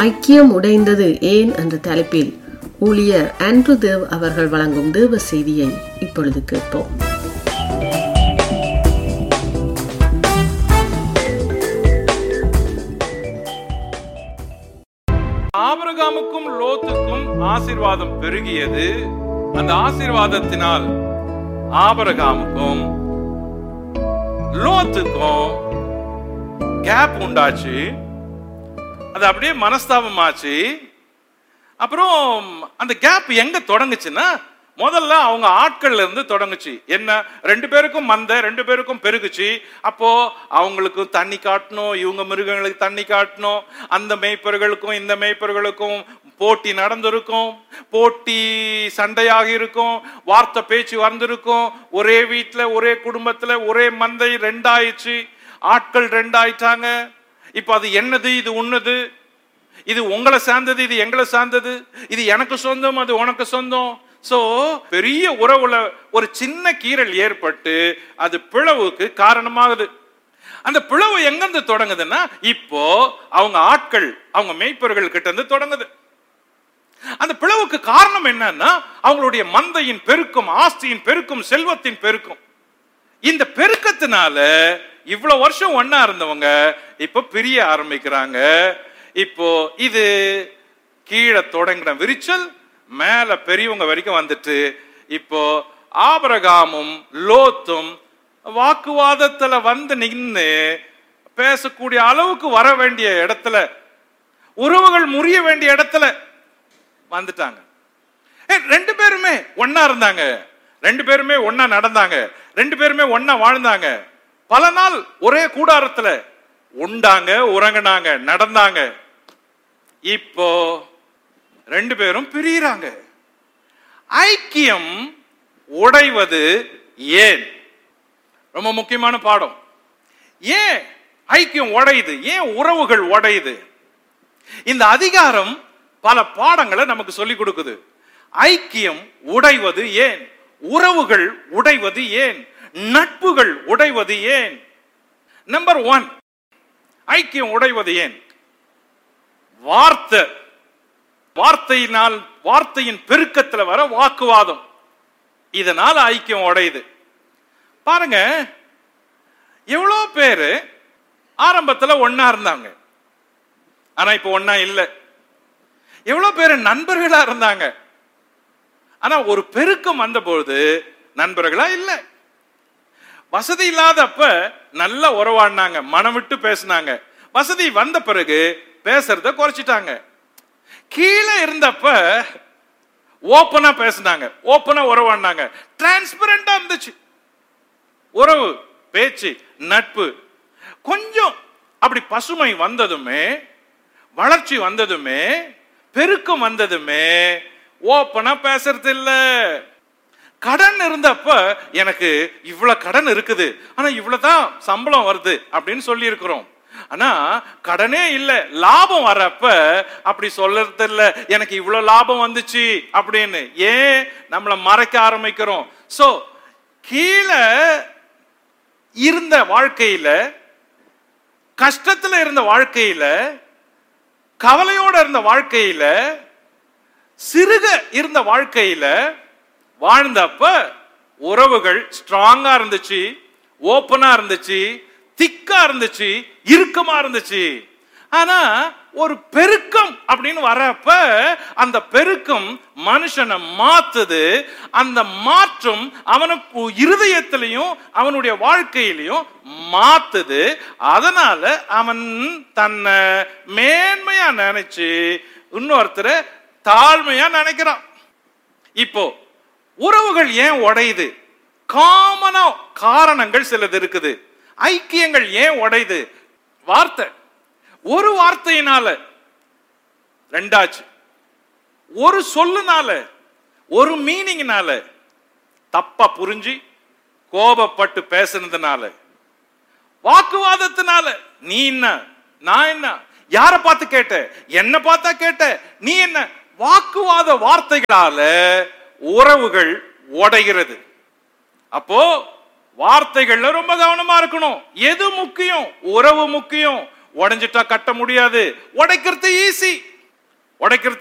ஐக்கியம் உடைந்தது ஏன் என்ற தலைப்பில் ஊழியர் ஆண்ட்ரு தேவ் அவர்கள் வழங்கும் தேவ செய்தியை இப்பொழுது கேட்போம் ஆபிரகாமுக்கும் லோத்துக்கும் ஆசீர்வாதம் பெருகியது அந்த ஆசீர்வாதத்தினால் ஆபிரகாமுக்கும் லோத்துக்கும் கேப் உண்டாச்சு அது அப்படியே மனஸ்தாபமாச்சு அப்புறம் அந்த கேப் எங்க தொடங்குச்சுன்னா முதல்ல அவங்க ஆட்கள்ல இருந்து தொடங்குச்சு என்ன ரெண்டு பேருக்கும் மந்த ரெண்டு பேருக்கும் பெருகுச்சு அப்போ அவங்களுக்கும் தண்ணி காட்டணும் இவங்க மிருகங்களுக்கு தண்ணி காட்டணும் அந்த மேய்ப்பர்களுக்கும் இந்த மேய்ப்பர்களுக்கும் போட்டி நடந்திருக்கும் போட்டி சண்டையாக இருக்கும் வார்த்தை பேச்சு வந்திருக்கும் ஒரே வீட்டில் ஒரே குடும்பத்தில் ஒரே மந்தை ரெண்டாயிடுச்சு ஆட்கள் ரெண்டாயிட்டாங்க இப்போ அது என்னது இது உன்னது இது உங்களை சார்ந்தது இது எங்களை சார்ந்தது இது எனக்கு சொந்தம் அது உனக்கு சொந்தம் சோ பெரிய உறவுல ஒரு சின்ன கீறல் ஏற்பட்டு அது பிளவுக்கு காரணமாகுது அந்த பிளவு எங்கிருந்து தொடங்குதுன்னா இப்போ அவங்க ஆட்கள் அவங்க மெய்ப்பொருள் கிட்ட இருந்து தொடங்குது அந்த பிளவுக்கு காரணம் என்னன்னா அவங்களுடைய மந்தையின் பெருக்கம் ஆஸ்தியின் பெருக்கம் செல்வத்தின் பெருக்கம் இந்த பெருக்கத்தினால இவ்வளவு வருஷம் ஒன்னா இருந்தவங்க இப்ப பிரிய ஆரம்பிக்கிறாங்க இப்போ இது கீழே தொடங்கின விரிச்சல் மேல பெரியவங்க வரைக்கும் வந்துட்டு இப்போ ஆபரகாமும் லோத்தும் வாக்குவாதத்துல வந்து நின்று பேசக்கூடிய அளவுக்கு வர வேண்டிய இடத்துல உறவுகள் முறிய வேண்டிய இடத்துல வந்துட்டாங்க ஏய், ரெண்டு பேருமே ஒன்னா இருந்தாங்க ரெண்டு பேருமே ஒன்னா நடந்தாங்க ரெண்டு பேருமே ஒன்னா வாழ்ந்தாங்க பல நாள் ஒரே கூடாரத்துல உண்டாங்க உறங்குனாங்க நடந்தாங்க இப்போ ரெண்டு பேரும் பிரியறாங்க ஐக்கியம் உடைவது ஏன் ரொம்ப முக்கியமான பாடம் ஏன் ஐக்கியம் உடையுது ஏன் உறவுகள் உடையுது இந்த அதிகாரம் பல பாடங்களை நமக்கு சொல்லிக் கொடுக்குது ஐக்கியம் உடைவது ஏன் உறவுகள் உடைவது ஏன் நட்புகள் உடைவது ஏன் நம்பர் ஒன் ஐக்கியம் உடைவது ஏன் வார்த்தை வார்த்தையினால் வார்த்தையின் பெருக்கத்துல வர வாக்குவாதம் இதனால ஐக்கியம் உடையுது பாருங்க எவ்வளோ பேரு ஆரம்பத்துல ஒண்ணா இருந்தாங்க ஆனா இப்ப ஒண்ணா இல்லை எவ்வளவு பேர் நண்பர்களா இருந்தாங்க ஆனா ஒரு பெருக்கம் வந்த பொழுது நண்பர்களா இல்லை வசதி இல்லாதப்ப நல்லா உறவாடினாங்க மனம் விட்டு பேசினாங்க வசதி வந்த பிறகு பேசுறத குறைச்சிட்டாங்க கீழே இருந்தப்ப ஓப்பனா பேசினாங்க ஓப்பனா உறவாடினாங்க டிரான்ஸ்பரண்டா இருந்துச்சு உறவு பேச்சு நட்பு கொஞ்சம் அப்படி பசுமை வந்ததுமே வளர்ச்சி வந்ததுமே பெருக்கம் வந்ததுமே ஓப்பனா பேசுறது இல்ல கடன் இருந்தப்ப எனக்கு இவ்வளவு கடன் இருக்குது ஆனா இவ்வளவுதான் சம்பளம் வருது அப்படின்னு சொல்லி இருக்கிறோம் ஆனா கடனே இல்ல லாபம் வரப்ப அப்படி சொல்றது இல்ல எனக்கு இவ்வளவு லாபம் வந்துச்சு அப்படின்னு ஏன் நம்மள மறைக்க ஆரம்பிக்கிறோம் சோ கீழே இருந்த வாழ்க்கையில கஷ்டத்துல இருந்த வாழ்க்கையில கவலையோட இருந்த வாழ்க்கையில சிறுக இருந்த வாழ்க்கையில வாழ்ந்தப்ப உறவுகள் ஸ்ட்ராங்கா இருந்துச்சு ஓப்பனா இருந்துச்சு திக்கா இருந்துச்சு இறுக்கமா இருந்துச்சு ஆனா ஒரு பெருக்கம் அப்படின்னு வரப்ப அந்த பெருக்கம் மனுஷனை மாத்துது அந்த மாற்றம் அவனுக்கு இருதயத்திலையும் அவனுடைய வாழ்க்கையிலையும் மாத்துது அதனால அவன் தன்னை மேன்மையா நினைச்சு இன்னொருத்தரை தாழ்மையா நினைக்கிறான் இப்போ உறவுகள் ஏன் உடையுது காமனா காரணங்கள் சிலது இருக்குது ஐக்கியங்கள் ஏன் உடையுது வார்த்தை ஒரு வார்த்தையினால ரெண்டாச்சு ஒரு சொல்லுனால ஒரு மீனிங்னால தப்பா புரிஞ்சு கோபப்பட்டு பேசுனதுனால வாக்குவாதத்தினால நீ என்ன நான் என்ன யார பார்த்து கேட்ட என்ன பார்த்தா கேட்ட நீ என்ன வாக்குவாத வார்த்தைகளால உறவுகள் உடைகிறது அப்போ வார்த்தைகள்ல ரொம்ப கவனமா இருக்கணும் எது முக்கியம் உறவு முக்கியம் உடைஞ்சிட்டா கட்ட முடியாது உடைக்கிறது ஈஸி உடைக்கிறது